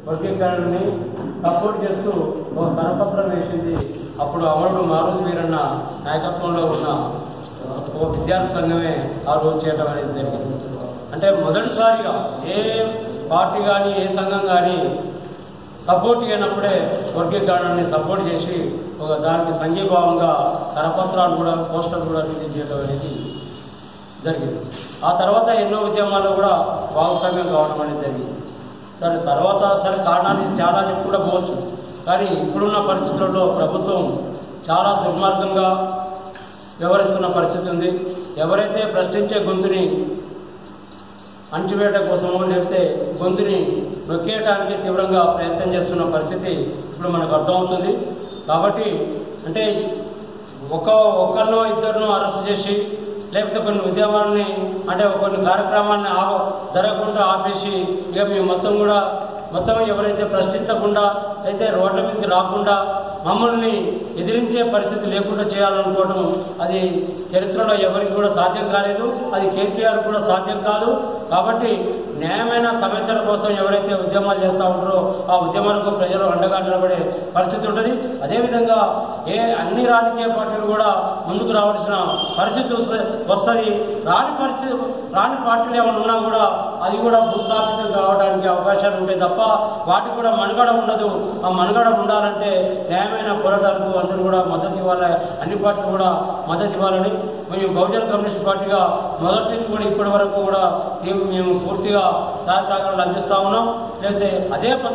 వర్గీకరణని support చేస్తూ ఒక కరపత్రం వేసింది అప్పుడు అమరుడు మారుతి వీరన్న నాయకత్వంలో ఉన్న ఒక విద్యార్థి సంఘమే ఆ రోజు చేయడం అనేది జరిగింది అంటే మొదటిసారిగా ఏ పార్టీ కానీ ఏ సంఘం కానీ సపోర్ట్ అయినప్పుడే వర్గీకరణని సపోర్ట్ చేసి ఒక దానికి సంఘీభావంగా కరపత్రాలు కూడా పోస్టర్ కూడా రిలీజ్ చేయడం అనేది జరిగింది ఆ తర్వాత ఎన్నో ఉద్యమాల్లో కూడా భాగస్వామ్యం కావడం అనేది జరిగింది సరే తర్వాత సరే కారణాన్ని చాలా చెప్పి కూడా పోవచ్చు కానీ ఇప్పుడున్న పరిస్థితులలో ప్రభుత్వం చాలా దుర్మార్గంగా వ్యవహరిస్తున్న పరిస్థితి ఉంది ఎవరైతే ప్రశ్నించే గొంతుని అణచివేట కోసమో లేకపోతే గొంతుని నొక్కేయటానికి తీవ్రంగా ప్రయత్నం చేస్తున్న పరిస్థితి ఇప్పుడు మనకు అర్థమవుతుంది కాబట్టి అంటే ఒక ఒకరినో ఇద్దరినో అరెస్ట్ చేసి లేకపోతే కొన్ని ఉద్యమాలని అంటే కొన్ని కార్యక్రమాన్ని ఆ జరగకుండా ఆపేసి ఇక మేము మొత్తం కూడా మొత్తం ఎవరైతే ప్రశ్నించకుండా అయితే రోడ్ల మీదకి రాకుండా మమ్మల్ని ఎదిరించే పరిస్థితి లేకుండా చేయాలనుకోవడం అది చరిత్రలో ఎవరికి కూడా సాధ్యం కాలేదు అది కేసీఆర్ కూడా సాధ్యం కాదు కాబట్టి న్యాయమైన సమస్యల కోసం ఎవరైతే ఉద్యమాలు చేస్తూ ఉంటారో ఆ ఉద్యమాలకు ప్రజలు అండగా నిలబడే పరిస్థితి ఉంటుంది అదేవిధంగా ఏ అన్ని రాజకీయ పార్టీలు కూడా ముందుకు రావాల్సిన పరిస్థితి వస్తు- వస్తుంది రాని పరిస్థితి రాని పార్టీలు ఏమైనా ఉన్నా కూడా అది కూడా భూస్థాపితం కావడానికి అవకాశాలు ఉంటాయి తప్ప వాటికి కూడా మనుగడ ఉండదు ఆ మనుగడ ఉండాలంటే న్యాయమైన పోరాటాలకు అందరూ కూడా మద్దతు ఇవ్వాలి అన్ని పార్టీలు కూడా మద్దతు ఇవ్వాలని మేము బహుజన కమ్యూనిస్ట్ పార్టీగా మొదటి నుంచి కూడా ఇప్పటి వరకు కూడా మేము పూర్తిగా సహాయ సహకారాలు అందిస్తా ఉన్నాం లేకపోతే అదే పద్ధ-